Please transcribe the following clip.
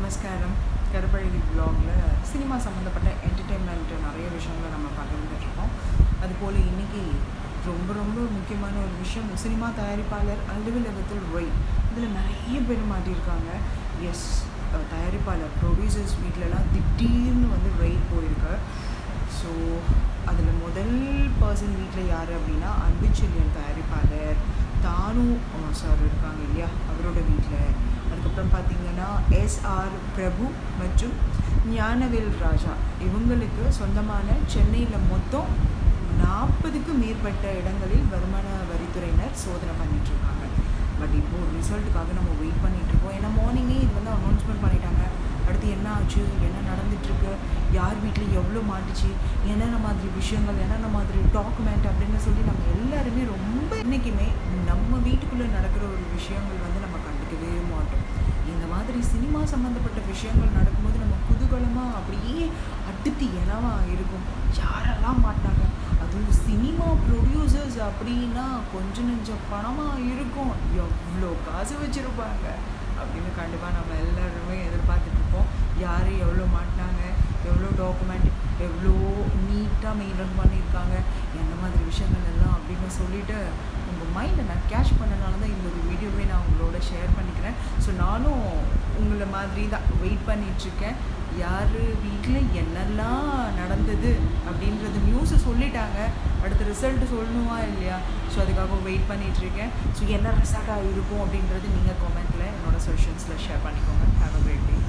நமஸ்காரம் கருப்பழகி வ்ளாகில் சினிமா சம்மந்தப்பட்ட என்டர்டெயின்மெண்ட் நிறைய விஷயங்களை நம்ம பகிர்ந்துட்டுருக்கோம் அதுபோல் இன்றைக்கி ரொம்ப ரொம்ப முக்கியமான ஒரு விஷயம் சினிமா தயாரிப்பாளர் அலுவலகத்தில் ரொய் இதில் நிறைய பேர் மாட்டியிருக்காங்க எஸ் தயாரிப்பாளர் ப்ரொடியூசர்ஸ் வீட்டிலலாம் திடீர்னு வந்து ரெய்ட் போயிருக்கு ஸோ அதில் முதல் பர்சன் வீட்டில் யார் அப்படின்னா அன்புச்செல்லியன் தயாரிப்பாளர் தானு சார் இருக்காங்க இல்லையா அவரோட வீட்டில் அதுக்கப்புறம் பார்த்தீங்கன்னா எஸ்ஆர் பிரபு மற்றும் ஞானவேல் ராஜா இவங்களுக்கு சொந்தமான சென்னையில் மொத்தம் நாற்பதுக்கு மேற்பட்ட இடங்களில் வருமான வரித்துறையினர் சோதனை பண்ணிகிட்ருக்காங்க பட் இப்போது ரிசல்ட்டுக்காக நம்ம வெயிட் பண்ணிகிட்ருக்கோம் ஏன்னா மார்னிங்கே இது வந்து அனௌன்ஸ்மெண்ட் பண்ணிட்டாங்க அடுத்து என்ன ஆச்சு என்ன நடந்துட்டுருக்கு யார் வீட்டில் எவ்வளோ மாட்டுச்சு என்னென்ன மாதிரி விஷயங்கள் என்னென்ன மாதிரி டாக்குமெண்ட் அப்படின்னு சொல்லி நம்ம எல்லாருமே ரொம்ப இன்றைக்குமே நம்ம வீட்டுக்குள்ளே நடக்கிற ஒரு விஷயங்கள் வந்து நம்ம கண்டுக்கவே மாட்டோம் இந்த மாதிரி சினிமா சம்மந்தப்பட்ட விஷயங்கள் நடக்கும்போது நம்ம குதூகலமாக அப்படியே அடுத்து என்னவா இருக்கும் யாரெல்லாம் மாட்டாங்க அதுவும் சினிமா ப்ரொடியூசர்ஸ் அப்படின்னா கொஞ்சம் நெஞ்சம் பணமாக இருக்கும் எவ்வளோ காசு வச்சுருப்பாங்க அப்படின்னு கண்டிப்பாக நம்ம எல்லாருமே எதிர்பார்த்துட்ருப்போம் யார் எவ்வளோ மாட்டினாங்க எவ்வளோ டாக்குமெண்ட் எவ்வளோ நீட்டாக மெயின்டைன் பண்ணியிருக்காங்க எந்த மாதிரி விஷயங்கள் எல்லாம் அப்படின்னு சொல்லிட்டு உங்கள் மைண்டை நான் கேஷ் பண்ணனால தான் இந்த ஒரு வீடியோவே நான் உங்களோட ஷேர் பண்ணிக்கிறேன் ஸோ நானும் உங்களை மாதிரி தான் வெயிட் பண்ணிகிட்ருக்கேன் யார் வீட்டில் என்னெல்லாம் நடந்தது அப்படின்றது நியூஸை சொல்லிட்டாங்க அடுத்த ரிசல்ட்டு சொல்லணுமா இல்லையா ஸோ அதுக்காக வெயிட் பண்ணிகிட்ருக்கேன் ஸோ என்ன ரிசல்ட்டாக இருக்கும் அப்படின்றது நீங்கள் கமெண்ட்டில் என்னோடய செஷன்ஸில் ஷேர் பண்ணிக்கோங்க ஹாவ் அ கிரேட் டே